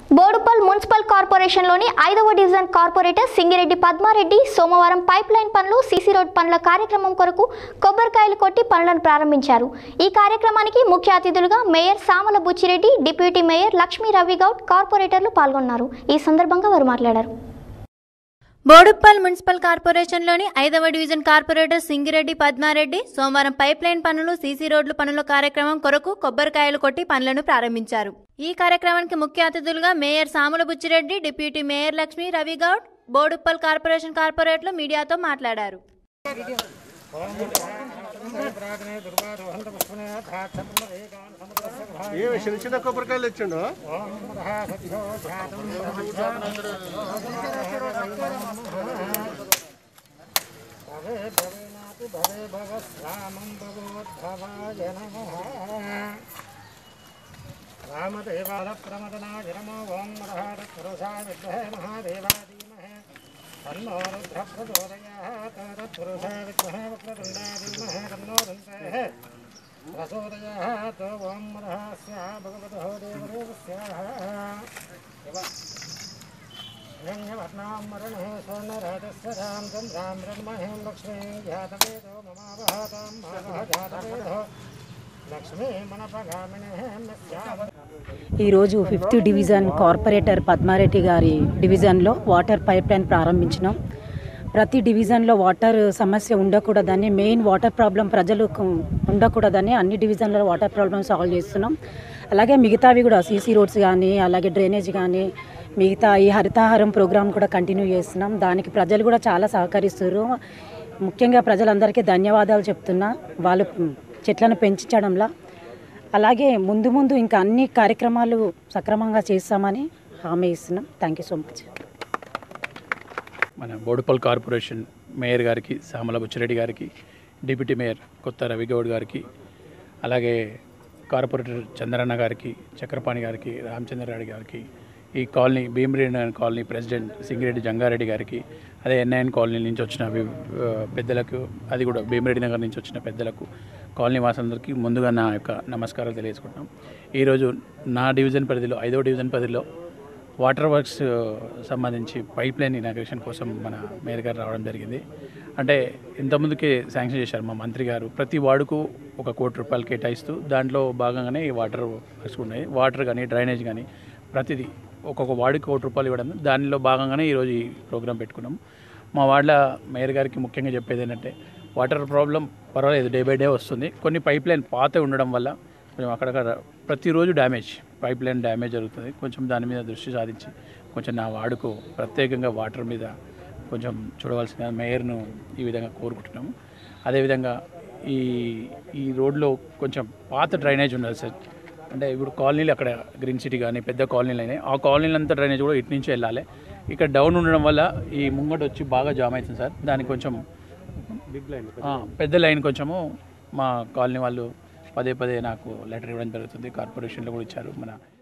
Boduppal municipal కార్పొరేషన్లోని ఐదవ division corporator Singireddy Padmareddy సోమవారం పైప్ లైన్ పనులు సీసీ రోడ్ పనుల కార్యక్రమం కొరకు కొబ్బరికాయలు కొట్టి పనులను ప్రారంభించారు ఈ కార్యక్రమానికి ముఖ్య అతిథులుగా mayor Samala Buchireddy deputy mayor Lakshmi Ravi Goud కార్పొరేటర్లు పాల్గొన్నారు ఈ సందర్భంగా వారు మాట్లాడారు బోడుప్పల్ మున్సిపల్ కార్పొరేషన్లోని ఐదవ డివిజన్ కార్పొరేటర్ సింగిరెడ్డి పద్మారెడ్డి సోమవారం పైప్ లైన్ పనులు సీసీ రోడ్లు పనుల కార్యక్రమం కొరకు కొబ్బరికాయలు కొట్టి పనులను ప్రారంభించారు ఈ కార్యక్రమానికి ముఖ్య అతిథులుగా mayor Samula Buchireddy deputy mayor Lakshmi Ravigoud Boduppal corporation కార్పొరేట్లు మీడియాతో మాట్లాడారు ఏ చిన్న చిన్న కొబ్బరికాయలు తెచ్చిండు రామదేవాల ప్రమదనాజిరమో ఓం మరహరపురుషా విద్మహే మహాదేవాధీమహే తన్నో రుద్ర ప్రచోదయాత్ తత్పురుషా విద్మహే వక్రతుండా ధీమహే తన్నో రుద్రే ప్రచోదయాత్ ఓం మరహస్య భగవతో దేవదేవస్యాః హిరణ్యవర్ణాం మరణే స్వర్ణరాజస్య రాం చంద్రాం రణమహీం లక్ష్మీం జాతవేదో మమావహతాం మావహ జాతవేదో లక్ష్మీ మనపగామినే నస్యామ ఈరోజు ఫిఫ్త్ డివిజన్ కార్పొరేటర్ పద్మారెడ్డి గారి డివిజన్లో వాటర్ పైప్ లైన్ ప్రారంభించినాం ప్రతి డివిజన్లో వాటర్ సమస్య ఉండకూడదని మెయిన్ వాటర్ ప్రాబ్లం ప్రజలకు ఉండకూడదని అన్ని డివిజన్లలో వాటర్ ప్రాబ్లం సాల్వ్ చేస్తున్నాం అలాగే మిగతావి కూడా సీసీ రోడ్స్ కానీ అలాగే డ్రైనేజ్ కానీ మిగతా ఈ హరితాహారం ప్రోగ్రామ్ కూడా కంటిన్యూ చేస్తున్నాం దానికి ప్రజలు కూడా చాలా సహకరిస్తారు ముఖ్యంగా ప్రజలందరికీ ధన్యవాదాలు చెప్తున్నా వాళ్ళు చెట్లను పెంచడంలా అలాగే ముందు ముందు ఇంకా అన్ని కార్యక్రమాలు సక్రమంగా చేస్తామని హామీ ఇస్తున్నాం థ్యాంక్ యూ సో మచ్ మన బోడుపల్ కార్పొరేషన్ మేయర్ గారికి సామల బుచ్చిరెడ్డి గారికి డిప్యూటీ మేయర్ కొత్త రవిగౌడ్ గారికి అలాగే కార్పొరేటర్ చంద్రన్న గారికి చక్రపాణి గారికి రామచంద్రారెడ్డి గారికి ఈ colony Bheemreddy colony president Singireddy Jangareddy గారికి అదే ఎన్ఐఎన్ కాలనీ నుంచి వచ్చిన వి- ఆ, పెద్దలకు అది కూడా భీమరెడ్డి నగర్ నుంచి వచ్చిన పెద్దలకు కాలనీ వాసులందరికీ ముందుగా నా యొక్క నమస్కారాలు తెలియజేసుకుంటున్నాం ఈరోజు నా డివిజన్ పరిధిలో ఐదో డివిజన్ పరిధిలో వాటర్ వర్క్స్ సంబంధించి పైప్ లైన్ ఇనాగ్రేషన్ కోసం మన మేయర్ గారు రావడం జరిగింది అంటే ఇంతకుముందుకే శాంక్షన్ చేశారు మా మంత్రి గారు ప్రతి వార్డుకు ఒక కోటి రూపాయలు కేటాయిస్తూ దాంట్లో భాగంగానే ఈ వాటర్ వర్క్స్ ఉన్నాయి వాటర్ కానీ డ్రైనేజ్ కానీ ప్రతిదీ ఒక్కొక్క వార్డుకి కోటి రూపాయలు ఇవ్వడం దానిలో భాగంగానే ఈరోజు ఈ ప్రోగ్రాం పెట్టుకున్నాం మా వార్డుల మేయర్ గారికి ముఖ్యంగా చెప్పేది ఏంటంటే వాటర్ ప్రాబ్లం పర్వాలేదు డే బై డే వస్తుంది కొన్ని పైప్ లైన్ పాత ఉండడం వల్ల కొంచెం అక్కడక్కడ ప్రతిరోజు డ్యామేజ్ పైప్ లైన్ డ్యామేజ్ జరుగుతుంది కొంచెం దాని మీద దృష్టి సాధించి కొంచెం నా వాడుకు ప్రత్యేకంగా వాటర్ మీద కొంచెం చూడవలసిన మేయర్ను ఈ విధంగా కోరుకుంటున్నాము అదేవిధంగా ఈ ఈ రోడ్లో కొంచెం పాత డ్రైనేజ్ ఉన్నది సార్ అంటే ఇప్పుడు కాలనీలు అక్కడ గ్రీన్ సిటీ కానీ పెద్ద కాలనీలు అయినాయి ఆ కాలనీలు అంతా డ్రైనేజ్ కూడా ఇటు నుంచి వెళ్ళాలి ఇక్కడ డౌన్ ఉండడం వల్ల ఈ ముంగట వచ్చి బాగా జామ్ అవుతుంది సార్ దానికి కొంచెం ఆ, పెద్ద లైన్ కొంచెము మా కాలనీ వాళ్ళు పదే పదే నాకు లెటర్ ఇవ్వడం జరుగుతుంది కార్పొరేషన్లో కూడా ఇచ్చారు మన